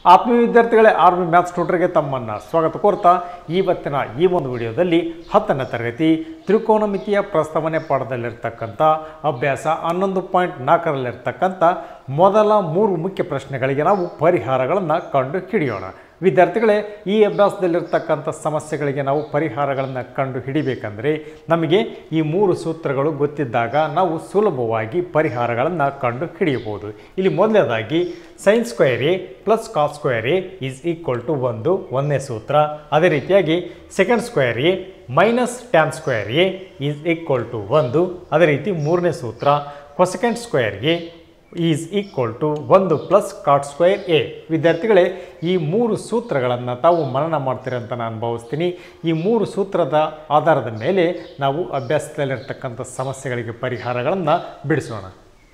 ಆತ್ಮೀಯ ವಿದ್ಯಾರ್ಥಿಗಳೇ army maths ಟ್ಯೂಟರ್ಗೆ ತಮ್ಮನ್ನು ಸ್ವಾಗತ ಕೋರ್ತಾ ಇವತ್ತಿನ ಈ ಒಂದು ವಿಡಿಯೋದಲ್ಲಿ ಹತ್ತನೇ ತರಗತಿ ತ್ರಿಕೋನಮಿತಿಯ ಪ್ರಸ್ತಾವನೆ ಪಾಠದಲ್ಲಿರ್ತಕ್ಕಂಥ ಅಭ್ಯಾಸ ಹನ್ನೊಂದು ಪಾಯಿಂಟ್ ನಾಲ್ಕರಲ್ಲಿರ್ತಕ್ಕಂಥ ಮೊದಲ ಮೂರು ಮುಖ್ಯ ಪ್ರಶ್ನೆಗಳಿಗೆ ನಾವು ಪರಿಹಾರಗಳನ್ನು ಕಂಡು ಹಿಡಿಯೋಣ ವಿದ್ಯಾರ್ಥಿಗಳೇ ಈ ಅಭ್ಯಾಸದಲ್ಲಿರ್ತಕ್ಕಂಥ ಸಮಸ್ಯೆಗಳಿಗೆ ನಾವು ಪರಿಹಾರಗಳನ್ನು ಕಂಡು ಹಿಡಿಬೇಕಂದ್ರೆ ನಮಗೆ ಈ ಮೂರು ಸೂತ್ರಗಳು ಗೊತ್ತಿದ್ದಾಗ ನಾವು ಸುಲಭವಾಗಿ ಪರಿಹಾರಗಳನ್ನು ಕಂಡು ಹಿಡಿಯಬಹುದು ಇಲ್ಲಿ ಮೊದಲನೇದಾಗಿ sine square A plus cos square A is equal to ಒಂದು ಒಂದನೇ ಸೂತ್ರ ಅದೇ ರೀತಿಯಾಗಿ secant square A minus tan square A is equal to ಒಂದು ಅದೇ ರೀತಿ ಮೂರನೇ ಸೂತ್ರ cosecant square A is equal to ಒಂದು ಪ್ಲಸ್ ಕಾಟ್ ಸ್ಕ್ವೇರ್ ಎ ವಿದ್ಯಾರ್ಥಿಗಳೇ ಈ ಮೂರು ಸೂತ್ರಗಳನ್ನು ತಾವು ಮನನ ಮಾಡ್ತೀರಿ ಅಂತ ನಾನು ಭಾವಿಸ್ತೀನಿ ಈ ಮೂರು ಸೂತ್ರದ ಆಧಾರದ ಮೇಲೆ ನಾವು ಅಭ್ಯಾಸದಲ್ಲಿರ್ತಕ್ಕಂಥ ಸಮಸ್ಯೆಗಳಿಗೆ ಪರಿಹಾರಗಳನ್ನು ಬಿಡಿಸೋಣ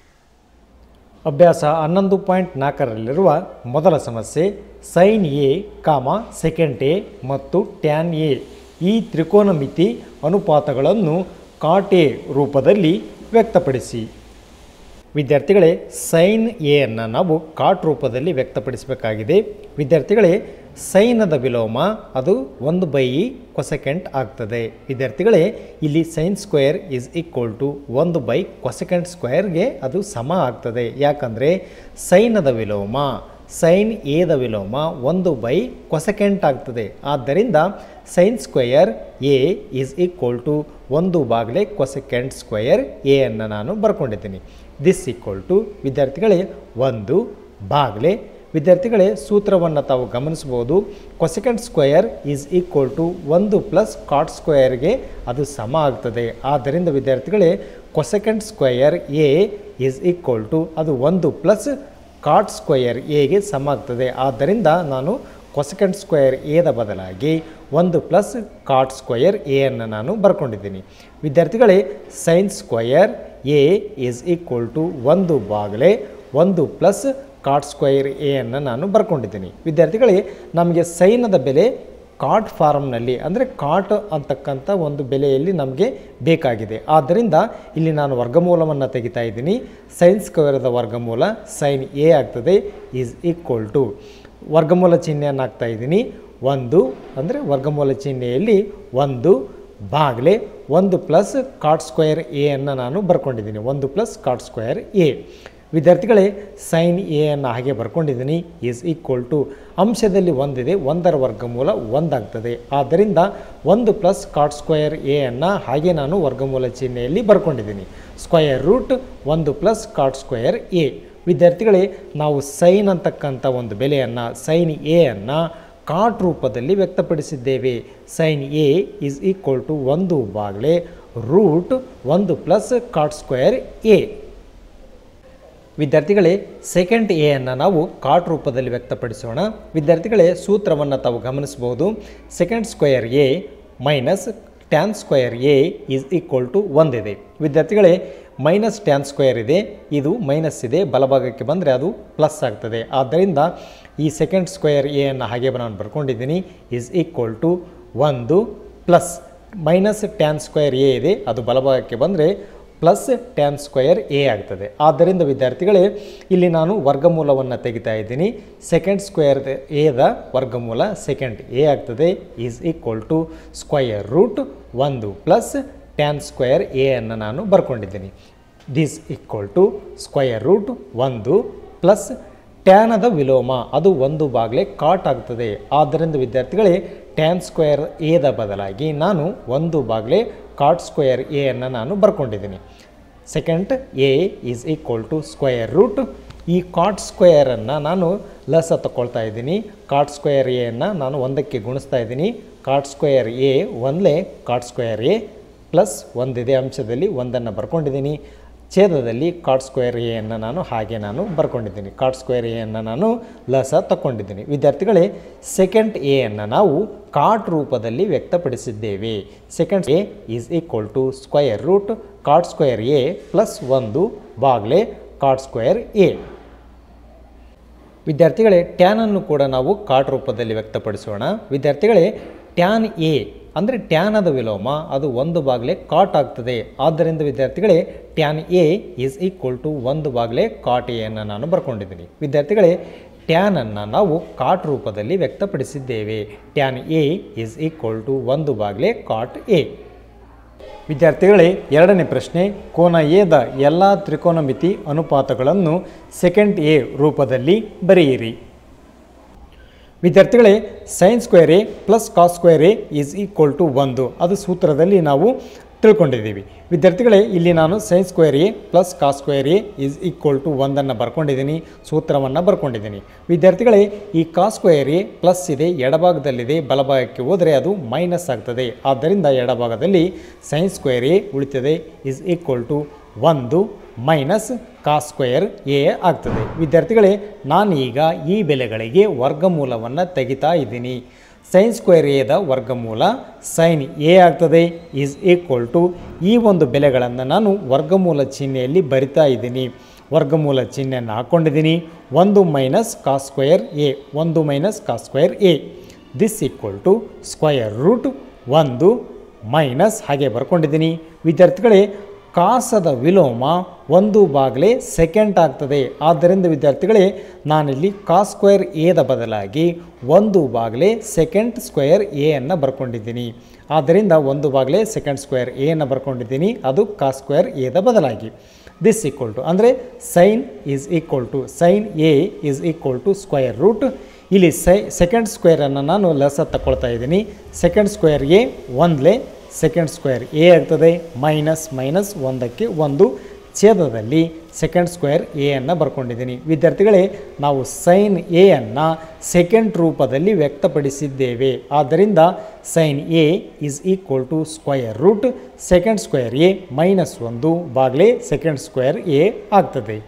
ಅಭ್ಯಾಸ ಹನ್ನೊಂದು ಪಾಯಿಂಟ್ ನಾಲ್ಕರಲ್ಲಿರುವ ಮೊದಲ ಸಮಸ್ಯೆ sine A comma secant A ಮತ್ತು ಟ್ಯಾನ್ ಎ ಈ ತ್ರಿಕೋನಮಿತಿ ಅನುಪಾತಗಳನ್ನು ಕಾಟ್ ಎ ರೂಪದಲ್ಲಿ ವ್ಯಕ್ತಪಡಿಸಿ ವಿದ್ಯಾರ್ಥಿಗಳೇ ಸೈನ್ ಎಯನ್ನು ನಾವು ಕಾಟ್ ರೂಪದಲ್ಲಿ ವ್ಯಕ್ತಪಡಿಸಬೇಕಾಗಿದೆ ವಿದ್ಯಾರ್ಥಿಗಳೇ ಸೈನದ ವಿಲೋಮ ಅದು ಒಂದು ಬೈ ಕೊಸೆಕೆಂಟ್ ಆಗ್ತದೆ ವಿದ್ಯಾರ್ಥಿಗಳೇ ಇಲ್ಲಿ sine square is equal to ಒಂದು ಬೈ ಕೊಸೆಕೆಂಟ್ ಸ್ಕ್ವೇರ್ಗೆ ಅದು ಸಮ ಆಗ್ತದೆ ಯಾಕಂದರೆ ಸೈನದ ವಿಲೋಮ ಸೈನ್ ಎದ ವಿಲೋಮ ಒಂದು ಬೈ ಕೊಸೆಕೆಂಟ್ ಆಗ್ತದೆ ಆದ್ದರಿಂದ sine square A is equal to ಒಂದು ಬಾಗಿಲೆ ಕೊಸೆಕೆಂಟ್ ಸ್ಕ್ವಯರ್ ಎ ಅನ್ನು ನಾನು ಬರ್ಕೊಂಡಿದ್ದೀನಿ ದಿಸ್ ಈಕ್ವಲ್ ಟು ವಿದ್ಯಾರ್ಥಿಗಳೇ ಒಂದು ಬಾಗಿಲೆ ವಿದ್ಯಾರ್ಥಿಗಳೇ ಸೂತ್ರವನ್ನು ತಾವು ಗಮನಿಸ್ಬೋದು cosecant square is equal to ಒಂದು ಪ್ಲಸ್ ಕಾಟ್ ಸ್ಕ್ವಯರ್ಗೆ ಅದು ಸಮ ಆಗ್ತದೆ ಆದ್ದರಿಂದ ವಿದ್ಯಾರ್ಥಿಗಳೇ cosecant square A is equal to ಅದು ಒಂದು ಪ್ಲಸ್ ಕಾಟ್ ಸ್ಕ್ವಯರ್ ಎಗೆ ಸಮ ಆಗ್ತದೆ ಆದ್ದರಿಂದ ನಾನು ಕೊಸೆಕೆಂಟ್ ಸ್ಕ್ವಯರ್ ಎದ ಬದಲಾಗಿ ಒಂದು ಪ್ಲಸ್ ಕಾಟ್ ಸ್ಕ್ವಯರ್ ಎ ಅನ್ನು ನಾನು ಬರ್ಕೊಂಡಿದ್ದೀನಿ ವಿದ್ಯಾರ್ಥಿಗಳೇ sine square A is equal to ಒಂದು ಬಾಗಲೆ ಒಂದು ಪ್ಲಸ್ ಕಾಟ್ ಸ್ಕ್ವಯರ್ ಎ ಅನ್ನು ನಾನು ಬರ್ಕೊಂಡಿದ್ದೀನಿ ವಿದ್ಯಾರ್ಥಿಗಳೇ ನಮಗೆ ಸೈನದ ಬೆಲೆ ಕಾಟ್ ಫಾರ್ಮ್ನಲ್ಲಿ ಅಂದರೆ ಕಾಟ್ ಅಂತಕ್ಕಂಥ ಒಂದು ಬೆಲೆಯಲ್ಲಿ ನಮಗೆ ಬೇಕಾಗಿದೆ ಆದ್ದರಿಂದ ಇಲ್ಲಿ ನಾನು ವರ್ಗಮೂಲವನ್ನು ತೆಗಿತಾ ಇದ್ದೀನಿ ಸೈನ್ ಸ್ಕ್ವೇರದ ವರ್ಗಮೂಲ ಸೈನ್ ಎ ಆಗ್ತದೆ ಈಸ್ ಈಕ್ವಲ್ ಟು ವರ್ಗಮೂಲ ಚಿಹ್ನೆಯನ್ನು ಹಾಕ್ತಾ ಇದ್ದೀನಿ ಒಂದು ಅಂದರೆ ವರ್ಗಮೂಲ ಚಿಹ್ನೆಯಲ್ಲಿ ಒಂದು ಬಾಗಿಲೆ ಒಂದು ಪ್ಲಸ್ ಕಾಟ್ ಸ್ಕ್ವೇರ್ ಎ ಅನ್ನು ನಾನು ಬರ್ಕೊಂಡಿದ್ದೀನಿ ಒಂದು ಪ್ಲಸ್ ಕಾಟ್ ಸ್ಕ್ವೇರ್ ಎ ವಿದ್ಯಾರ್ಥಿಗಳೇ ಸೈನ್ ಎ ಅನ್ನು ಹಾಗೆ ಬರ್ಕೊಂಡಿದ್ದೀನಿ ಈಸ್ ಈಕ್ವಲ್ ಟು ಅಂಶದಲ್ಲಿ ಒಂದಿದೆ ಒಂದರ ವರ್ಗಮೂಲ ಒಂದಾಗ್ತದೆ ಆದ್ದರಿಂದ ಒಂದು ಪ್ಲಸ್ ಕಾಟ್ ಸ್ಕ್ವಯರ್ ಎ ಅನ್ನು ಹಾಗೆ ನಾನು ವರ್ಗಮೂಲ ಚಿಹ್ನೆಯಲ್ಲಿ ಬರ್ಕೊಂಡಿದ್ದೀನಿ ಸ್ಕ್ವಯರ್ ರೂಟ್ ಒಂದು ಪ್ಲಸ್ ಕಾಟ್ ಸ್ಕ್ವಯರ್ ಎ ವಿದ್ಯಾರ್ಥಿಗಳೇ ನಾವು ಸೈನ್ ಅಂತಕ್ಕಂಥ ಒಂದು ಬೆಲೆಯನ್ನು ಸೈನ್ ಎ ಅನ್ನು ಕಾಟ್ ರೂಪದಲ್ಲಿ ವ್ಯಕ್ತಪಡಿಸಿದ್ದೇವೆ sine A is equal to ಒಂದು ಬಾಗಿಲೆ ರೂಟ್ ಒಂದು ಪ್ಲಸ್ ಕಾಟ್ ಸ್ಕ್ವಯರ್ ಎ ವಿದ್ಯಾರ್ಥಿಗಳೇ ಸೆಕೆಂಡ್ ಎ ಅನ್ನು ನಾವು ಕಾಟ್ ರೂಪದಲ್ಲಿ ವ್ಯಕ್ತಪಡಿಸೋಣ ವಿದ್ಯಾರ್ಥಿಗಳೇ ಸೂತ್ರವನ್ನು ತಾವು ಗಮನಿಸಬಹುದು secant square A minus tan square A is equal to ಒಂದಿದೆ ವಿದ್ಯಾರ್ಥಿಗಳೇ ಮೈನಸ್ ಟ್ಯಾನ್ ಸ್ಕ್ವಯರ್ ಇದೆ ಇದು ಮೈನಸ್ ಇದೆ ಬಲಭಾಗಕ್ಕೆ ಬಂದರೆ ಅದು ಪ್ಲಸ್ ಆಗ್ತದೆ ಆದ್ದರಿಂದ ಈ ಸೆಕೆಂಡ್ ಸ್ಕ್ವಯರ್ ಎ ಅನ್ನು ಹಾಗೆ ನಾನು ಬರ್ಕೊಂಡಿದ್ದೀನಿ ಈಸ್ ಈಕ್ವಲ್ ಟು ಒಂದು plus minus tan square A ಇದೆ ಅದು ಬಲಭಾಗಕ್ಕೆ ಬಂದರೆ ಪ್ಲಸ್ ಟ್ಯಾನ್ ಸ್ಕ್ವಯರ್ ಎ ಆಗ್ತದೆ ಆದ್ದರಿಂದ ವಿದ್ಯಾರ್ಥಿಗಳೇ ಇಲ್ಲಿ ನಾನು ವರ್ಗಮೂಲವನ್ನು ತೆಗಿತಾ ಇದ್ದೀನಿ ಸೆಕೆಂಡ್ ಸ್ಕ್ವೇರ್ ಎದ ವರ್ಗಮೂಲ ಸೆಕೆಂಡ್ ಎ ಆಗ್ತದೆ is equal to square root ಒಂದು ಪ್ಲಸ್ ಟ್ಯಾನ್ ಸ್ಕ್ವಯರ್ ಎ ಅನ್ನು ನಾನು ಬರ್ಕೊಂಡಿದ್ದೀನಿ this equal to square root ಒಂದು ಪ್ಲಸ್ ಟ್ಯಾನದ ವಿಲೋಮ ಅದು ಒಂದು ಬಾಗಿಲೆ ಕಾಟ್ ಆಗ್ತದೆ ಆದ್ದರಿಂದ ವಿದ್ಯಾರ್ಥಿಗಳೇ ಟ್ಯಾನ್ ಸ್ಕ್ವೇರ್ ಎದ ಬದಲಾಗಿ ನಾನು ಒಂದು ಬಾಗಿಲೆ ಕಾಟ್ ಸ್ಕ್ವೇರ್ ಎ ಅನ್ನು ನಾನು ಬರ್ಕೊಂಡಿದ್ದೀನಿ secant A is equal to square root ಈ ಕಾಟ್ ಸ್ಕ್ವೇರನ್ನು ನಾನು ಲಸ ತಗೊಳ್ತಾ ಇದ್ದೀನಿ ಕಾಟ್ ಸ್ಕ್ವೇರ್ ಎಯನ್ನು ನಾನು ಒಂದಕ್ಕೆ ಗುಣಿಸ್ತಾ ಇದ್ದೀನಿ ಕಾಟ್ ಸ್ಕ್ವೇರ್ ಎ ಒಂದಲೇ ಕಾಟ್ ಸ್ಕ್ವೇರ್ ಎ ಪ್ಲಸ್ ಒಂದಿದೆ ಅಂಶದಲ್ಲಿ ಒಂದನ್ನು ಬರ್ಕೊಂಡಿದ್ದೀನಿ ಛೇದದಲ್ಲಿ ಕಾಟ್ ಸ್ಕ್ವೇರ್ ಎಯನ್ನು ನಾನು ಹಾಗೆ ನಾನು ಬರ್ಕೊಂಡಿದ್ದೀನಿ ಕಾಟ್ ಸ್ಕ್ವೇರ್ ಎಯನ್ನು ನಾನು ಲಸ ತಗೊಂಡಿದ್ದೀನಿ ವಿದ್ಯಾರ್ಥಿಗಳೇ ಸೆಕೆಂಡ್ ಎಯನ್ನು ನಾವು ಕಾಟ್ ರೂಪದಲ್ಲಿ ವ್ಯಕ್ತಪಡಿಸಿದ್ದೇವೆ secant A is equal to square root cot square A plus ಒಂದು ಬಾಗ್ಲೆ ಕಾಟ್ ಸ್ಕ್ವೇರ್ ಎ ವಿದ್ಯಾರ್ಥಿಗಳೇ ಟ್ಯಾನನ್ನು ಕೂಡ ನಾವು ಕಾಟ್ ರೂಪದಲ್ಲಿ ವ್ಯಕ್ತಪಡಿಸೋಣ ವಿದ್ಯಾರ್ಥಿಗಳೇ ಟ್ಯಾನ್ ಎ ಅಂದರೆ ಟ್ಯಾನದ ವಿಲೋಮ ಅದು ಒಂದು ಬಾಗಿಲೆ ಕಾಟ್ ಆಗ್ತದೆ ಆದ್ದರಿಂದ ವಿದ್ಯಾರ್ಥಿಗಳೇ tan A is equal to ಒಂದು ಬಾಗಿಲೆ ಕಾಟ್ ಎ ಅನ್ನು ನಾನು ಬರ್ಕೊಂಡಿದ್ದೀನಿ ವಿದ್ಯಾರ್ಥಿಗಳೇ ಟ್ಯಾನನ್ನು ನಾವು ಕಾಟ್ ರೂಪದಲ್ಲಿ ವ್ಯಕ್ತಪಡಿಸಿದ್ದೇವೆ tan A is equal to ಒಂದು ಬಾಗಿಲೆ ಕಾಟ್ ಎ ವಿದ್ಯಾರ್ಥಿಗಳೇ ಎರಡನೇ ಪ್ರಶ್ನೆ ಕೋನ ಎದ ಎಲ್ಲ ತ್ರಿಕೋನಮಿತಿ ಅನುಪಾತಗಳನ್ನು ಸೆಕೆಂಡ್ ಎ ರೂಪದಲ್ಲಿ ಬರೆಯಿರಿ ವಿದ್ಯಾರ್ಥಿಗಳೇ sine square A plus cos square A is equal to ಒಂದು ಅದು ಸೂತ್ರದಲ್ಲಿ ನಾವು ತಿಳ್ಕೊಂಡಿದ್ದೀವಿ ವಿದ್ಯಾರ್ಥಿಗಳೇ ಇಲ್ಲಿ ನಾನು sine square A plus cos square A is equal to ಒಂದನ್ನು ಬರ್ಕೊಂಡಿದ್ದೀನಿ ಸೂತ್ರವನ್ನು ಬರ್ಕೊಂಡಿದ್ದೀನಿ ವಿದ್ಯಾರ್ಥಿಗಳೇ ಈ ಕಾಸ್ ಸ್ಕ್ವೇರ್ ಎ ಪ್ಲಸ್ ಇದೆ ಎಡಭಾಗದಲ್ಲಿದೆ ಬಲಭಾಗಕ್ಕೆ ಹೋದರೆ ಅದು ಮೈನಸ್ ಆಗ್ತದೆ ಆದ್ದರಿಂದ ಎಡಭಾಗದಲ್ಲಿ ಸೈನ್ ಸ್ಕ್ವೇರ್ ಎ ಉಳಿತದೆ ಈಸ್ ಈಕ್ವಲ್ ಟು ಒಂದು ಮೈನಸ್ ಕಾಸ್ ಸ್ಕ್ವೇರ್ ಎ ಆಗ್ತದೆ ವಿದ್ಯಾರ್ಥಿಗಳೇ ನಾನು ಈಗ ಈ ಬೆಲೆಗಳಿಗೆ ವರ್ಗಮೂಲವನ್ನು ತೆಗಿತಾ ಇದ್ದೀನಿ ಸೈನ್ ಸ್ಕ್ವೇರ್ ಎದ ವರ್ಗಮೂಲ ಸೈನ್ ಎ ಆಗ್ತದೆ ಈಸ್ ಈಕ್ವಲ್ ಟು ಈ ಒಂದು ಬೆಲೆಗಳನ್ನು ನಾನು ವರ್ಗಮೂಲ ಚಿಹ್ನೆಯಲ್ಲಿ ಬರಿತಾ ಇದ್ದೀನಿ ವರ್ಗಮೂಲ ಚಿಹ್ನೆಯನ್ನು ಹಾಕ್ಕೊಂಡಿದ್ದೀನಿ ಒಂದು ಮೈನಸ್ ಕಾಸ್ ಸ್ಕ್ವೇರ್ ಎ ಒಂದು minus cos square A this equal to square root ಒಂದು ಮೈನಸ್ ಹಾಗೆ ಬರ್ಕೊಂಡಿದ್ದೀನಿ ವಿದ್ಯಾರ್ಥಿಗಳೇ ಕಾಸದ ವಿಲೋಮ ಒಂದು ಬಾಗಿಲೆ ಸೆಕೆಂಡ್ ಆಗ್ತದೆ ಆದ್ದರಿಂದ ವಿದ್ಯಾರ್ಥಿಗಳೇ ನಾನಿಲ್ಲಿ ಕಾಸ್ ಸ್ಕ್ವೇರ್ ಎದ ಬದಲಾಗಿ ಒಂದು ಬಾಗಿಲೆ ಸೆಕೆಂಡ್ ಸ್ಕ್ವೇರ್ ಎ ಅನ್ನು ಬರ್ಕೊಂಡಿದ್ದೀನಿ ಆದ್ದರಿಂದ ಒಂದು ಬಾಗಿಲೆ ಸೆಕೆಂಡ್ ಸ್ಕ್ವೇರ್ ಎ ಅನ್ನು ಬರ್ಕೊಂಡಿದ್ದೀನಿ ಅದು ಕಾಸ್ ಸ್ಕ್ವೇರ್ ಎದ ಬದಲಾಗಿ ದಿಸ್ ಈಕ್ವಲ್ ಟು ಅಂದರೆ sine is equal to sine A is equal to square root ಇಲ್ಲಿ ಸೈ ಸೆಕೆಂಡ್ ಸ್ಕ್ವೇರನ್ನು ನಾನು ಲಸ ತಗೊಳ್ತಾ ಇದ್ದೀನಿ ಸೆಕೆಂಡ್ ಸ್ಕ್ವೇರ್ ಎ ಒಂದ್ಲೆ ಸೆಕೆಂಡ್ ಸ್ಕ್ವೇರ್ ಎ ಆಗ್ತದೆ ಮೈನಸ್ ಮೈನಸ್ ಒಂದಕ್ಕೆ ಒಂದು ಛೇದದಲ್ಲಿ ಸೆಕೆಂಡ್ ಸ್ಕ್ವೇರ್ ಎ ಅನ್ನು ಬರ್ಕೊಂಡಿದ್ದೀನಿ ವಿದ್ಯಾರ್ಥಿಗಳೇ ನಾವು ಸೈನ್ ಎ ಅನ್ನು ಸೆಕೆಂಡ್ ರೂಪದಲ್ಲಿ ವ್ಯಕ್ತಪಡಿಸಿದ್ದೇವೆ ಆದ್ದರಿಂದ sine A is equal to square root secant square A minus ಒಂದು ಬಾಗ್ಲೆ ಸೆಕೆಂಡ್ ಸ್ಕ್ವೇರ್ ಎ ಆಗ್ತದೆ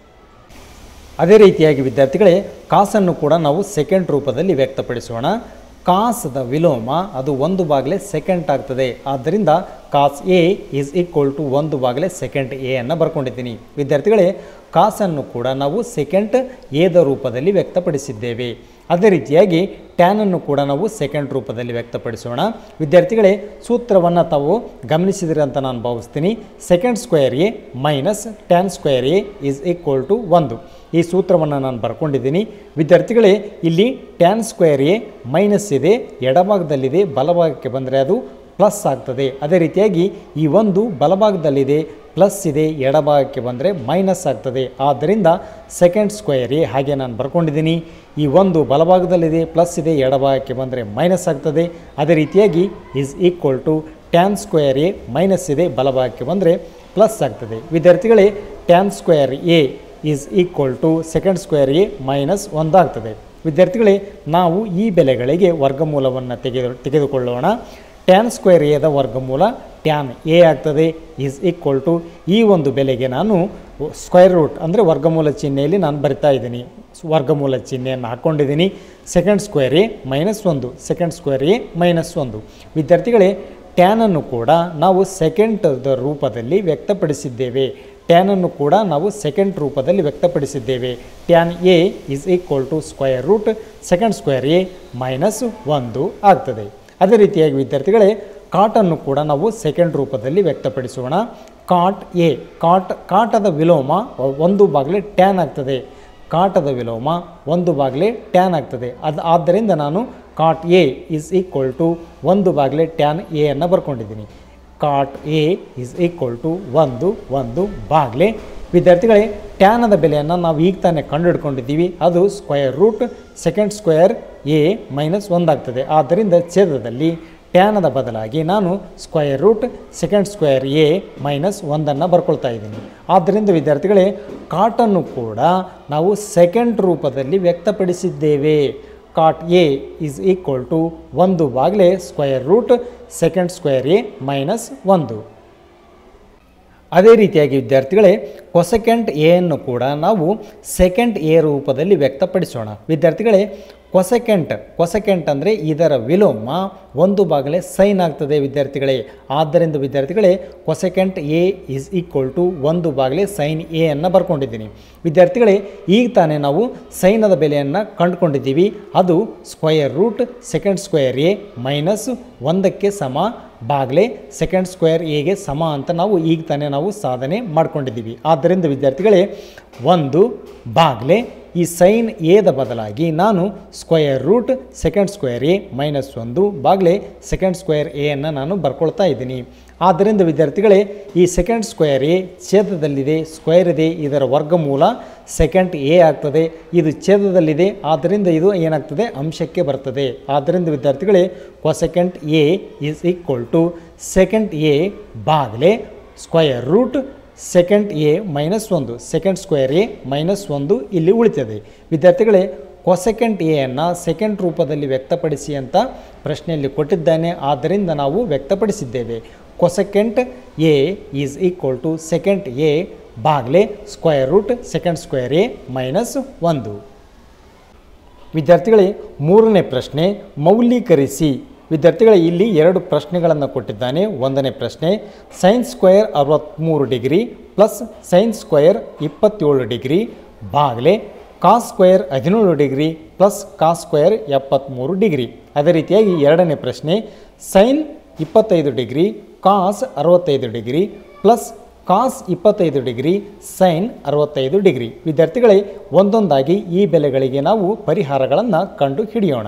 ಅದೇ ರೀತಿಯಾಗಿ ವಿದ್ಯಾರ್ಥಿಗಳೇ ಕಾಸನ್ನು ಕೂಡ ನಾವು ಸೆಕೆಂಡ್ ರೂಪದಲ್ಲಿ ವ್ಯಕ್ತಪಡಿಸೋಣ ಕಾಸದ ವಿಲೋಮ ಅದು ಒಂದು ಬಾಗಿಲೆ ಸೆಕೆಂಡ್ ಆಗ್ತದೆ ಆದ್ದರಿಂದ cos A is equal to ಒಂದು ಬಾಗಿಲೆ ಸೆಕೆಂಡ್ ಎ ಅನ್ನು ಬರ್ಕೊಂಡಿದ್ದೀನಿ ವಿದ್ಯಾರ್ಥಿಗಳೇ ಕಾಸನ್ನು ಕೂಡ ನಾವು ಸೆಕೆಂಡ್ ಎದ ರೂಪದಲ್ಲಿ ವ್ಯಕ್ತಪಡಿಸಿದ್ದೇವೆ ಅದೇ ರೀತಿಯಾಗಿ ಟ್ಯಾನನ್ನು ಕೂಡ ನಾವು ಸೆಕೆಂಡ್ ರೂಪದಲ್ಲಿ ವ್ಯಕ್ತಪಡಿಸೋಣ ವಿದ್ಯಾರ್ಥಿಗಳೇ ಸೂತ್ರವನ್ನು ತಾವು ಗಮನಿಸಿದಿರಿ ಅಂತ ನಾನು ಭಾವಿಸ್ತೀನಿ secant square A minus tan square A is equal to ಒಂದು ಈ ಸೂತ್ರವನ್ನು ನಾನು ಬರ್ಕೊಂಡಿದ್ದೀನಿ ವಿದ್ಯಾರ್ಥಿಗಳೇ ಇಲ್ಲಿ ಟ್ಯಾನ್ ಸ್ಕ್ವೇರ್ ಎ ಮೈನಸ್ ಇದೆ ಎಡಭಾಗದಲ್ಲಿದೆ ಬಲಭಾಗಕ್ಕೆ ಬಂದರೆ ಅದು ಪ್ಲಸ್ ಆಗ್ತದೆ ಅದೇ ರೀತಿಯಾಗಿ ಈ ಒಂದು ಬಲಭಾಗದಲ್ಲಿದೆ ಪ್ಲಸ್ ಇದೆ ಎಡಭಾಗಕ್ಕೆ ಬಂದರೆ ಮೈನಸ್ ಆಗ್ತದೆ ಆದ್ದರಿಂದ ಸೆಕೆಂಡ್ ಸ್ಕ್ವೇರ್ ಎ ಹಾಗೆ ನಾನು ಬರ್ಕೊಂಡಿದ್ದೀನಿ ಈ ಒಂದು ಬಲಭಾಗದಲ್ಲಿದೆ ಪ್ಲಸ್ ಇದೆ ಎಡಭಾಗಕ್ಕೆ ಬಂದರೆ ಮೈನಸ್ ಆಗ್ತದೆ ಅದೇ ರೀತಿಯಾಗಿ is equal to tan square A minus ಇದೆ ಬಲಭಾಗಕ್ಕೆ ಬಂದರೆ ಪ್ಲಸ್ ಆಗ್ತದೆ ವಿದ್ಯಾರ್ಥಿಗಳೇ tan square A is equal to secant square A minus ಒಂದಾಗ್ತದೆ ವಿದ್ಯಾರ್ಥಿಗಳೇ ನಾವು ಈ ಬೆಲೆಗಳಿಗೆ ವರ್ಗಮೂಲವನ್ನು ತೆಗೆದು ತೆಗೆದುಕೊಳ್ಳೋಣ ಟ್ಯಾನ್ ಸ್ಕ್ವೇರ್ ಎದ ವರ್ಗಮೂಲ ಟ್ಯಾನ್ ಎ ಆಗ್ತದೆ ಈಸ್ ಈಕ್ವಲ್ ಟು ಈ ಒಂದು ಬೆಲೆಗೆ ನಾನು ಸ್ಕ್ವೇರ್ ರೂಟ್ ಅಂದರೆ ವರ್ಗಮೂಲ ಚಿಹ್ನೆಯಲ್ಲಿ ನಾನು ಬರಿತಾ ಇದ್ದೀನಿ ವರ್ಗಮೂಲ ಚಿಹ್ನೆಯನ್ನು ಹಾಕ್ಕೊಂಡಿದ್ದೀನಿ ಸೆಕೆಂಡ್ ಸ್ಕ್ವೇರ್ ಎ ಮೈನಸ್ ಒಂದು ಸೆಕೆಂಡ್ ಸ್ಕ್ವೇರ್ ಎ ಮೈನಸ್ ಒಂದು ವಿದ್ಯಾರ್ಥಿಗಳೇ ಟ್ಯಾನನ್ನು ಕೂಡ ನಾವು ಸೆಕೆಂಡ್ ರೂಪದಲ್ಲಿ ವ್ಯಕ್ತಪಡಿಸಿದ್ದೇವೆ ಟ್ಯಾನನ್ನು ಕೂಡ ನಾವು ಸೆಕೆಂಡ್ ರೂಪದಲ್ಲಿ ವ್ಯಕ್ತಪಡಿಸಿದ್ದೇವೆ tan A is equal to square root secant square A minus ಒಂದು ಆಗ್ತದೆ ಅದೇ ರೀತಿಯಾಗಿ ವಿದ್ಯಾರ್ಥಿಗಳೇ ಕಾಟನ್ನು ಕೂಡ ನಾವು ಸೆಕೆಂಡ್ ರೂಪದಲ್ಲಿ ವ್ಯಕ್ತಪಡಿಸೋಣ ಕಾಟ್ ಎ ಕಾಟ್ ಕಾಟದ ವಿಲೋಮ ಒಂದು ಬಾಗಿಲೆ ಟ್ಯಾನ್ ಆಗ್ತದೆ ಕಾಟದ ವಿಲೋಮ ಒಂದು ಬಾಗಿಲೆ ಟ್ಯಾನ್ ಆಗ್ತದೆ ಅದು ಆದ್ದರಿಂದ ನಾನು cot A is equal to ಒಂದು ಬಾಗಿಲೆ ಟ್ಯಾನ್ ಎ ಅನ್ನು ಬರ್ಕೊಂಡಿದ್ದೀನಿ cot A is equal to ಒಂದು ಒಂದು ಬಾಗಿಲೆ ವಿದ್ಯಾರ್ಥಿಗಳೇ ಟ್ಯಾನದ ಬೆಲೆಯನ್ನು ನಾವು ಈಗ ತಾನೇ ಕಂಡುಹಿಡ್ಕೊಂಡಿದ್ದೀವಿ ಅದು square root secant square A minus ಒಂದಾಗ್ತದೆ ಆದ್ದರಿಂದ ಛೇದದಲ್ಲಿ ಟ್ಯಾನದ ಬದಲಾಗಿ ನಾನು square root secant square A minus ಒಂದನ್ನು ಬರ್ಕೊಳ್ತಾ ಇದ್ದೀನಿ ಆದ್ದರಿಂದ ವಿದ್ಯಾರ್ಥಿಗಳೇ ಕಾಟನ್ನು ಕೂಡ ನಾವು ಸೆಕೆಂಡ್ ರೂಪದಲ್ಲಿ ವ್ಯಕ್ತಪಡಿಸಿದ್ದೇವೆ cot A is equal to ಒಂದು ಬಾಗಿಲೆ square root secant square A minus ಒಂದು ಅದೇ ರೀತಿಯಾಗಿ ವಿದ್ಯಾರ್ಥಿಗಳೇ ಕೊಸೆಕೆಂಟ್ ಎಯನ್ನು ಕೂಡ ನಾವು ಸೆಕೆಂಡ್ ಎ ರೂಪದಲ್ಲಿ ವ್ಯಕ್ತಪಡಿಸೋಣ ವಿದ್ಯಾರ್ಥಿಗಳೇ ಕೊಸೆಕೆಂಟ್ ಕೊಸೆಕೆಂಟ್ ಅಂದರೆ ಇದರ ವಿಲೋಮ ಒಂದು ಬಾಗಲೇ ಸೈನ್ ಆಗ್ತದೆ ವಿದ್ಯಾರ್ಥಿಗಳೇ ಆದ್ದರಿಂದ ವಿದ್ಯಾರ್ಥಿಗಳೇ cosecant A is equal to ಒಂದು ಬಾಗಲೇ ಸೈನ್ ಎ ಅನ್ನು ಬರ್ಕೊಂಡಿದ್ದೀನಿ ವಿದ್ಯಾರ್ಥಿಗಳೇ ಈಗ ತಾನೇ ನಾವು ಸೈನದ ಬೆಲೆಯನ್ನು ಕಂಡುಕೊಂಡಿದ್ದೀವಿ ಅದು square root secant square A minus ಒಂದಕ್ಕೆ ಸಮ ಬಾಗ್ಲೆ ಸೆಕೆಂಡ್ ಸ್ಕ್ವೇರ್ ಎಗೆ ಸಮ ಅಂತ ನಾವು ಈಗ ತಾನೇ ನಾವು ಸಾಧನೆ ಮಾಡ್ಕೊಂಡಿದ್ದೀವಿ ಆದ್ದರಿಂದ ವಿದ್ಯಾರ್ಥಿಗಳೇ ಒಂದು ಬಾಗ್ಲೆ ಈ ಸೈನ್ ಎದ ಬದಲಾಗಿ ನಾನು square root secant square A minus ಒಂದು ಬಾಗಲೇ ಸೆಕೆಂಡ್ ಸ್ಕ್ವೇರ್ ಎಯನ್ನು ನಾನು ಬರ್ಕೊಳ್ತಾ ಇದ್ದೀನಿ ಆದ್ದರಿಂದ ವಿದ್ಯಾರ್ಥಿಗಳೇ ಈ ಸೆಕೆಂಡ್ ಸ್ಕ್ವೇರ್ ಎ ಛೇದದಲ್ಲಿದೆ ಸ್ಕ್ವೇರ್ ಇದೆ ಇದರ ವರ್ಗಮೂಲ ಸೆಕೆಂಡ್ ಎ ಆಗ್ತದೆ ಇದು ಛೇದದಲ್ಲಿದೆ ಆದ್ದರಿಂದ ಇದು ಏನಾಗ್ತದೆ ಅಂಶಕ್ಕೆ ಬರ್ತದೆ ಆದ್ದರಿಂದ ವಿದ್ಯಾರ್ಥಿಗಳೇ cosecant A is equal to secant A ಬಾಗಲೇ square root secant A minus ಒಂದು ಸೆಕೆಂಡ್ ಸ್ಕ್ವೇರ್ ಎ ಮೈನಸ್ ಒಂದು ಇಲ್ಲಿ ಉಳಿತದೆ ವಿದ್ಯಾರ್ಥಿಗಳೇ ಕೊಸೆಕೆಂಟ್ ಎಯನ್ನು ಸೆಕೆಂಡ್ ರೂಪದಲ್ಲಿ ವ್ಯಕ್ತಪಡಿಸಿ ಅಂತ ಪ್ರಶ್ನೆಯಲ್ಲಿ ಕೊಟ್ಟಿದ್ದಾನೆ ಆದ್ದರಿಂದ ನಾವು ವ್ಯಕ್ತಪಡಿಸಿದ್ದೇವೆ cosecant A is equal to secant A ಬಾಗ್ಲೆ square root secant square A minus ಒಂದು ವಿದ್ಯಾರ್ಥಿಗಳೇ ಮೂರನೇ ಪ್ರಶ್ನೆ ಮೌಲ್ಯೀಕರಿಸಿ ವಿದ್ಯಾರ್ಥಿಗಳೇ ಇಲ್ಲಿ ಎರಡು ಪ್ರಶ್ನೆಗಳನ್ನು ಕೊಟ್ಟಿದ್ದಾನೆ ಒಂದನೇ ಪ್ರಶ್ನೆ ಸೈನ್ ಸ್ಕ್ವಯರ್ ಅರವತ್ತ್ಮೂರು ಡಿಗ್ರಿ ಪ್ಲಸ್ ಸೈನ್ ಸ್ಕ್ವಯರ್ ಇಪ್ಪತ್ತೇಳು ಡಿಗ್ರಿ ಬಾಗಲೇ ಕಾಸ್ ಸ್ಕ್ವಯರ್ ಹದಿನೇಳು ಡಿಗ್ರಿ ಪ್ಲಸ್ ಕಾಸ್ ಸ್ಕ್ವಯರ್ ಎಪ್ಪತ್ತ್ಮೂರು ಡಿಗ್ರಿ ಅದೇ ರೀತಿಯಾಗಿ ಎರಡನೇ ಪ್ರಶ್ನೆ ಸೈನ್ ಇಪ್ಪತ್ತೈದು ಡಿಗ್ರಿ ಕಾಸ್ ಅರವತ್ತೈದು ಡಿಗ್ರಿ ಪ್ಲಸ್ ಕಾಸ್ ಇಪ್ಪತ್ತೈದು ಡಿಗ್ರಿ ಸೈನ್ ಅರವತ್ತೈದು ಡಿಗ್ರಿ ವಿದ್ಯಾರ್ಥಿಗಳೇ ಒಂದೊಂದಾಗಿ ಈ ಬೆಲೆಗಳಿಗೆ ನಾವು ಪರಿಹಾರಗಳನ್ನು ಕಂಡು ಹಿಡಿಯೋಣ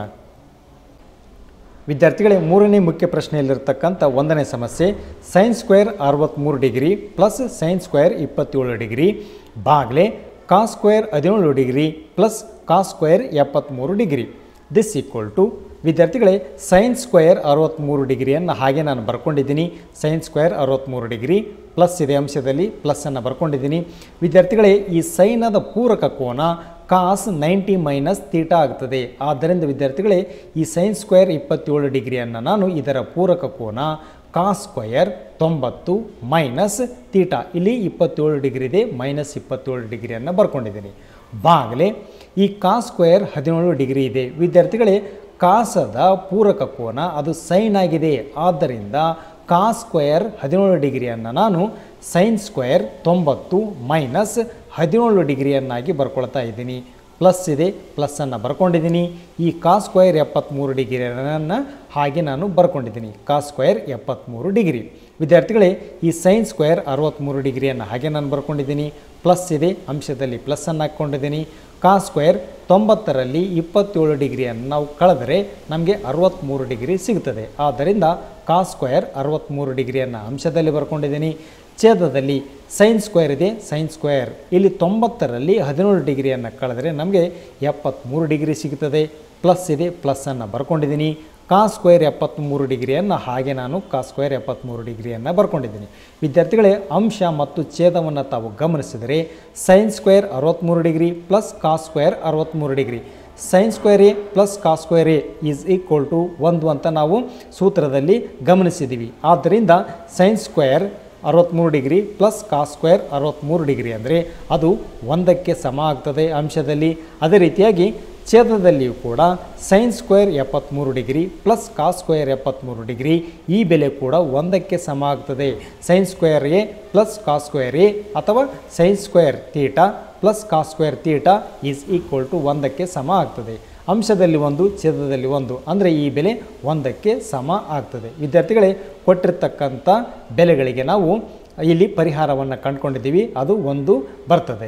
ವಿದ್ಯಾರ್ಥಿಗಳೇ ಮೂರನೇ ಮುಖ್ಯ ಪ್ರಶ್ನೆಯಲ್ಲಿರ್ತಕ್ಕಂಥ ಒಂದನೇ ಸಮಸ್ಯೆ ಸೈನ್ ಸ್ಕ್ವೇರ್ ಅರವತ್ತ್ಮೂರು ಡಿಗ್ರಿ ಪ್ಲಸ್ ಸೈನ್ ಸ್ಕ್ವೇರ್ ಇಪ್ಪತ್ತೇಳು ಡಿಗ್ರಿ ಬಾಗ್ಲೆ ಕಾಸ್ ಸ್ಕ್ವೇರ್ ಹದಿನೇಳು ಡಿಗ್ರಿ ಪ್ಲಸ್ ಕಾಸ್ ಸ್ಕ್ವೇರ್ ಎಪ್ಪತ್ತ್ಮೂರು ಡಿಗ್ರಿ ದಿಸ್ ಈಕ್ವಲ್ ಟು ವಿದ್ಯಾರ್ಥಿಗಳೇ ಸೈನ್ ಸ್ಕ್ವೇರ್ ಅರವತ್ತ್ಮೂರು ಡಿಗ್ರಿಯನ್ನು ಹಾಗೆ ನಾನು ಬರ್ಕೊಂಡಿದ್ದೀನಿ ಸೈನ್ ಸ್ಕ್ವೇರ್ ಅರವತ್ತ್ಮೂರು ಡಿಗ್ರಿ ಪ್ಲಸ್ ಇದೆ ಅಂಶದಲ್ಲಿ ಪ್ಲಸ್ಸನ್ನು ಬರ್ಕೊಂಡಿದ್ದೀನಿ ವಿದ್ಯಾರ್ಥಿಗಳೇ ಈ ಸೈನದ ಪೂರಕ ಕೋನ ಕಾಸ್ ನೈಂಟಿ ಮೈನಸ್ ತೀಟಾ ಆಗ್ತದೆ ಆದ್ದರಿಂದ ವಿದ್ಯಾರ್ಥಿಗಳೇ ಈ ಸೈನ್ ಸ್ಕ್ವೇರ್ ಇಪ್ಪತ್ತೇಳು ಡಿಗ್ರಿಯನ್ನು ನಾನು ಇದರ ಪೂರಕ ಕೋನ ಕಾಸ್ ಸ್ಕ್ವಯರ್ ತೊಂಬತ್ತು ಮೈನಸ್ ತೀಟಾ ಇಲ್ಲಿ ಇಪ್ಪತ್ತೇಳು ಡಿಗ್ರಿ ಇದೆ ಮೈನಸ್ ಇಪ್ಪತ್ತೇಳು ಡಿಗ್ರಿಯನ್ನು ಬರ್ಕೊಂಡಿದ್ದೀನಿ ಬಾಗಲೇ ಈ ಕಾಸ್ ಸ್ಕ್ವೇರ್ ಹದಿನೇಳು ಡಿಗ್ರಿ ಇದೆ ವಿದ್ಯಾರ್ಥಿಗಳೇ ಕಾಸದ ಪೂರಕ ಕೋನ ಅದು ಸೈನ್ ಆಗಿದೆ ಆದ್ದರಿಂದ ಕಾಸ್ ಸ್ಕ್ವೇರ್ ಹದಿನೇಳು ಡಿಗ್ರಿಯನ್ನು ನಾನು ಸೈನ್ ಸ್ಕ್ವೇರ್ ತೊಂಬತ್ತು ಮೈನಸ್ ಹದಿನೇಳು ಡಿಗ್ರಿಯನ್ನಾಗಿ ಬರ್ಕೊಳ್ತಾ ಇದ್ದೀನಿ ಪ್ಲಸ್ ಇದೆ ಪ್ಲಸ್ಸನ್ನು ಬರ್ಕೊಂಡಿದ್ದೀನಿ ಈ ಕಾಸ್ ಸ್ಕ್ವೇರ್ ಎಪ್ಪತ್ತ್ಮೂರು ಡಿಗ್ರಿಯನ್ನು ಹಾಗೆ ನಾನು ಬರ್ಕೊಂಡಿದ್ದೀನಿ ಕಾಸ್ ಸ್ಕ್ವೇರ್ ಎಪ್ಪತ್ತ್ಮೂರು ಡಿಗ್ರಿ ವಿದ್ಯಾರ್ಥಿಗಳೇ ಈ ಸೈನ್ ಸ್ಕ್ವೇರ್ ಅರವತ್ತ್ಮೂರು ಡಿಗ್ರಿಯನ್ನು ಹಾಗೆ ನಾನು ಬರ್ಕೊಂಡಿದ್ದೀನಿ ಪ್ಲಸ್ ಇದೆ ಅಂಶದಲ್ಲಿ ಪ್ಲಸ್ಸನ್ನು ಹಾಕ್ಕೊಂಡಿದ್ದೀನಿ ಕಾಸ್ ಸ್ಕ್ವೇರ್ ತೊಂಬತ್ತರಲ್ಲಿ ಇಪ್ಪತ್ತೇಳು ಡಿಗ್ರಿಯನ್ನು ನಾವು ಕಳೆದರೆ ನಮಗೆ ಅರವತ್ತ್ಮೂರು ಡಿಗ್ರಿ ಸಿಗ್ತದೆ ಆದ್ದರಿಂದ ಕಾಸ್ ಸ್ಕ್ವೇರ್ ಅರವತ್ತ್ಮೂರು ಡಿಗ್ರಿಯನ್ನು ಅಂಶದಲ್ಲಿ ಬರ್ಕೊಂಡಿದ್ದೀನಿ ಛೇದದಲ್ಲಿ ಸೈನ್ ಸ್ಕ್ವೇರ್ ಇದೆ ಸೈನ್ ಸ್ಕ್ವೇರ್ ಇಲ್ಲಿ ತೊಂಬತ್ತರಲ್ಲಿ ಹದಿನೇಳು ಡಿಗ್ರಿಯನ್ನು ಕಳೆದರೆ ನಮಗೆ ಎಪ್ಪತ್ತ್ಮೂರು ಡಿಗ್ರಿ ಸಿಗ್ತದೆ ಪ್ಲಸ್ ಇದೆ ಪ್ಲಸ್ಸನ್ನು ಬರ್ಕೊಂಡಿದ್ದೀನಿ ಕಾಸ್ ಸ್ಕ್ವೇರ್ ಎಪ್ಪತ್ತ್ಮೂರು ಡಿಗ್ರಿಯನ್ನು ಹಾಗೆ ನಾನು ಕಾಸ್ ಸ್ಕ್ವೇರ್ ಎಪ್ಪತ್ತ್ಮೂರು ಡಿಗ್ರಿಯನ್ನು ಬರ್ಕೊಂಡಿದ್ದೀನಿ ವಿದ್ಯಾರ್ಥಿಗಳೇ ಅಂಶ ಮತ್ತು ಛೇದವನ್ನು ತಾವು ಗಮನಿಸಿದರೆ ಸೈನ್ ಸ್ಕ್ವೇರ್ ಅರವತ್ತ್ಮೂರು ಡಿಗ್ರಿ ಪ್ಲಸ್ ಕಾಸ್ ಸ್ಕ್ವೇರ್ ಅರವತ್ತ್ಮೂರು degree sine square A plus cos square A is equal to ಒಂದು ಅಂತ ನಾವು ಸೂತ್ರದಲ್ಲಿ ಗಮನಿಸಿದ್ದೀವಿ ಆದ್ದರಿಂದ ಸೈನ್ ಸ್ಕ್ವೇರ್ ಅರವತ್ತ್ಮೂರು ಡಿಗ್ರಿ ಪ್ಲಸ್ ಕಾಸ್ ಸ್ಕ್ವೇರ್ ಅರವತ್ತ್ಮೂರು ಡಿಗ್ರಿ ಅಂದರೆ ಅದು ಒಂದಕ್ಕೆ ಸಮ ಆಗ್ತದೆ ಅಂಶದಲ್ಲಿ ಅದೇ ರೀತಿಯಾಗಿ ಛೇದದಲ್ಲಿಯೂ ಕೂಡ ಸೈನ್ ಸ್ಕ್ವೇರ್ ಎಪ್ಪತ್ತ್ಮೂರು ಡಿಗ್ರಿ ಪ್ಲಸ್ ಕಾಸ್ ಸ್ಕ್ವೇರ್ ಎಪ್ಪತ್ತ್ಮೂರು ಡಿಗ್ರಿ ಈ ಬೆಲೆ ಕೂಡ ಒಂದಕ್ಕೆ ಸಮ ಆಗ್ತದೆ sine square A plus cos square A ಅಥವಾ sine square theta plus cos square theta is equal to ಒಂದಕ್ಕೆ ಸಮ ಆಗ್ತದೆ ಅಂಶದಲ್ಲಿ ಒಂದು ಛೇದದಲ್ಲಿ ಒಂದು ಅಂದರೆ ಈ ಬೆಲೆ ಒಂದಕ್ಕೆ ಸಮ ಆಗ್ತದೆ ವಿದ್ಯಾರ್ಥಿಗಳೇ ಕೊಟ್ಟಿರ್ತಕ್ಕಂಥ ಬೆಲೆಗಳಿಗೆ ನಾವು ಇಲ್ಲಿ ಪರಿಹಾರವನ್ನು ಕಂಡುಕೊಂಡಿದ್ದೀವಿ ಅದು ಒಂದು ಬರ್ತದೆ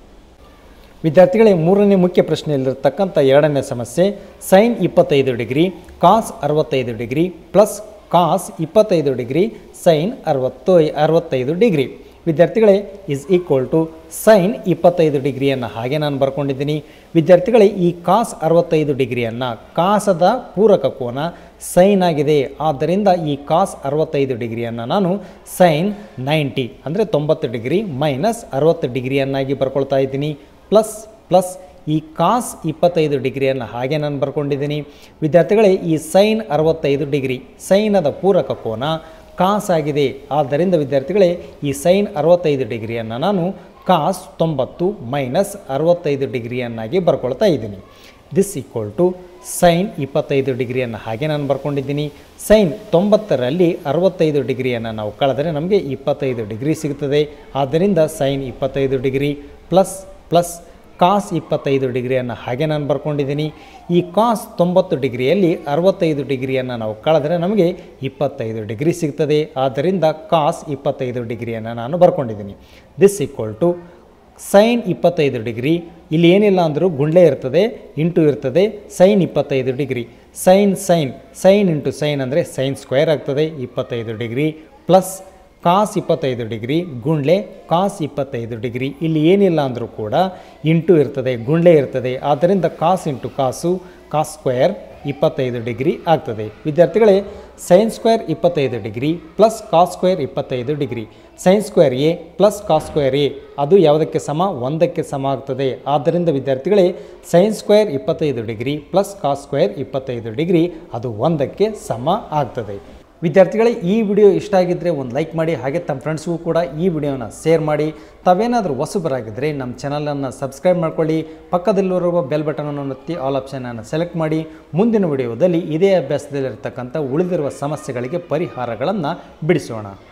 ವಿದ್ಯಾರ್ಥಿಗಳೇ ಮೂರನೇ ಮುಖ್ಯ ಪ್ರಶ್ನೆಯಲ್ಲಿರ್ತಕ್ಕಂಥ ಎರಡನೇ ಸಮಸ್ಯೆ ಸೈನ್ ಇಪ್ಪತ್ತೈದು ಡಿಗ್ರಿ ಕಾಸ್ ಅರವತ್ತೈದು ಡಿಗ್ರಿ ಪ್ಲಸ್ ಕಾಸ್ ಇಪ್ಪತ್ತೈದು ಡಿಗ್ರಿ ಸೈನ್ ಅರವತ್ತು ಅರವತ್ತೈದು ಡಿಗ್ರಿ ವಿದ್ಯಾರ್ಥಿಗಳೇ ಇಸ್ ಈಕ್ವಲ್ ಟು ಸೈನ್ ಇಪ್ಪತ್ತೈದು ಡಿಗ್ರಿಯನ್ನು ಹಾಗೆ ನಾನು ಬರ್ಕೊಂಡಿದ್ದೀನಿ ವಿದ್ಯಾರ್ಥಿಗಳೇ ಈ ಕಾಸ್ ಅರವತ್ತೈದು ಡಿಗ್ರಿಯನ್ನು ಕಾಸದ ಪೂರಕ ಕೋನ ಸೈನ್ ಆಗಿದೆ ಆದ್ದರಿಂದ ಈ ಕಾಸ್ ಅರವತ್ತೈದು ಡಿಗ್ರಿಯನ್ನು ನಾನು ಸೈನ್ ನೈಂಟಿ ಅಂದರೆ ತೊಂಬತ್ತು ಡಿಗ್ರಿ ಮೈನಸ್ ಅರವತ್ತು ಡಿಗ್ರಿಯನ್ನಾಗಿ ಬರ್ಕೊಳ್ತಾ ಇದ್ದೀನಿ ಪ್ಲಸ್ ಪ್ಲಸ್ ಈ ಕಾಸ್ ಇಪ್ಪತ್ತೈದು ಡಿಗ್ರಿಯನ್ನು ಹಾಗೆ ನಾನು ಬರ್ಕೊಂಡಿದ್ದೀನಿ ವಿದ್ಯಾರ್ಥಿಗಳೇ ಈ ಸೈನ್ ಅರವತ್ತೈದು ಡಿಗ್ರಿ ಸೈನದ ಪೂರಕ ಕೋನ ಕಾಸ್ ಆಗಿದೆ ಆದ್ದರಿಂದ ವಿದ್ಯಾರ್ಥಿಗಳೇ ಈ ಸೈನ್ ಅರವತ್ತೈದು ಡಿಗ್ರಿಯನ್ನು ನಾನು ಕಾಸ್ ತೊಂಬತ್ತು ಮೈನಸ್ ಅರವತ್ತೈದು ಡಿಗ್ರಿಯನ್ನಾಗಿ ಬರ್ಕೊಳ್ತಾ ಇದ್ದೀನಿ ದಿಸ್ ಈಕ್ವಲ್ ಟು ಸೈನ್ ಇಪ್ಪತ್ತೈದು ಡಿಗ್ರಿಯನ್ನು ಹಾಗೆ ನಾನು ಬರ್ಕೊಂಡಿದ್ದೀನಿ ಸೈನ್ ತೊಂಬತ್ತರಲ್ಲಿ ಅರವತ್ತೈದು ಡಿಗ್ರಿಯನ್ನು ನಾವು ಕಳೆದರೆ ನಮಗೆ ಇಪ್ಪತ್ತೈದು ಡಿಗ್ರಿ ಸಿಗ್ತದೆ ಆದ್ದರಿಂದ ಸೈನ್ ಇಪ್ಪತ್ತೈದು ಡಿಗ್ರಿ ಪ್ಲಸ್ ಪ್ಲಸ್ ಕಾಸ್ ಇಪ್ಪತ್ತೈದು ಡಿಗ್ರಿಯನ್ನು ಹಾಗೆ ನಾನು ಬರ್ಕೊಂಡಿದ್ದೀನಿ ಈ ಕಾಸ್ ತೊಂಬತ್ತು ಡಿಗ್ರಿಯಲ್ಲಿ ಅರವತ್ತೈದು ಡಿಗ್ರಿಯನ್ನು ನಾವು ಕಳೆದರೆ ನಮಗೆ ಇಪ್ಪತ್ತೈದು ಡಿಗ್ರಿ ಸಿಗ್ತದೆ ಆದ್ದರಿಂದ ಕಾಸ್ ಇಪ್ಪತ್ತೈದು ಡಿಗ್ರಿಯನ್ನು ನಾನು ಬರ್ಕೊಂಡಿದ್ದೀನಿ ದಿಸ್ ಈಕ್ವಲ್ ಟು ಸೈನ್ ಇಪ್ಪತ್ತೈದು ಡಿಗ್ರಿ ಇಲ್ಲಿ ಏನಿಲ್ಲ ಅಂದರೂ ಗುಂಡ್ಲೆ ಇರ್ತದೆ ಇಂಟು ಇರ್ತದೆ ಸೈನ್ ಇಪ್ಪತ್ತೈದು degree sine sine sine into sine ಅಂದರೆ ಸೈನ್ ಸ್ಕ್ವೇರ್ ಆಗ್ತದೆ ಇಪ್ಪತ್ತೈದು ಡಿಗ್ರಿ ಪ್ಲಸ್ ಕಾಸ್ ಇಪ್ಪತ್ತೈದು ಡಿಗ್ರಿ ಗುಂಡ್ಲೆ ಕಾಸ್ ಇಪ್ಪತ್ತೈದು ಡಿಗ್ರಿ ಇಲ್ಲಿ ಏನಿಲ್ಲ ಅಂದರೂ ಕೂಡ ಇಂಟು ಇರ್ತದೆ ಗುಂಡ್ಲೆ ಇರ್ತದೆ ಆದ್ದರಿಂದ ಕಾಸ್ ಇಂಟು ಕಾಸು ಕಾಸ್ ಸ್ಕ್ವೇರ್ ಇಪ್ಪತ್ತೈದು ಡಿಗ್ರಿ ಆಗ್ತದೆ ವಿದ್ಯಾರ್ಥಿಗಳೇ ಸೈನ್ ಸ್ಕ್ವೇರ್ ಇಪ್ಪತ್ತೈದು ಡಿಗ್ರಿ ಪ್ಲಸ್ ಕಾಸ್ ಸ್ಕ್ವೇರ್ ಇಪ್ಪತ್ತೈದು degree sine square A plus cos square A ಅದು ಯಾವುದಕ್ಕೆ ಸಮ ಒಂದಕ್ಕೆ ಸಮ ಆಗ್ತದೆ ಆದ್ದರಿಂದ ವಿದ್ಯಾರ್ಥಿಗಳೇ ಸೈನ್ ಸ್ಕ್ವೇರ್ ಇಪ್ಪತ್ತೈದು ಡಿಗ್ರಿ ಪ್ಲಸ್ ಕಾಸ್ ಸ್ಕ್ವೇರ್ ಇಪ್ಪತ್ತೈದು ಡಿಗ್ರಿ ಅದು ಒಂದಕ್ಕೆ ಸಮ ಆಗ್ತದೆ ವಿದ್ಯಾರ್ಥಿಗಳೇ ಈ ವಿಡಿಯೋ ಇಷ್ಟ ಆಗಿದ್ದರೆ ಒಂದು ಲೈಕ್ ಮಾಡಿ ಹಾಗೆ ತಮ್ಮ ಫ್ರೆಂಡ್ಸ್ಗೂ ಕೂಡ ಈ ವಿಡಿಯೋನ ಶೇರ್ ಮಾಡಿ ತಾವೇನಾದರೂ ಹೊಸಬರಾಗಿದ್ದರೆ ನಮ್ಮ ಚಾನಲನ್ನು ಸಬ್ಸ್ಕ್ರೈಬ್ ಮಾಡ್ಕೊಳ್ಳಿ ಪಕ್ಕದಲ್ಲಿರುವ ಬೆಲ್ ಬಟನನ್ನು ಒತ್ತಿ ಆಲ್ ಆಪ್ಷನನ್ನು ಸೆಲೆಕ್ಟ್ ಮಾಡಿ ಮುಂದಿನ ವಿಡಿಯೋದಲ್ಲಿ ಇದೇ ಅಭ್ಯಾಸದಲ್ಲಿರ್ತಕ್ಕಂಥ ಉಳಿದಿರುವ ಸಮಸ್ಯೆಗಳಿಗೆ ಪರಿಹಾರಗಳನ್ನು ಬಿಡಿಸೋಣ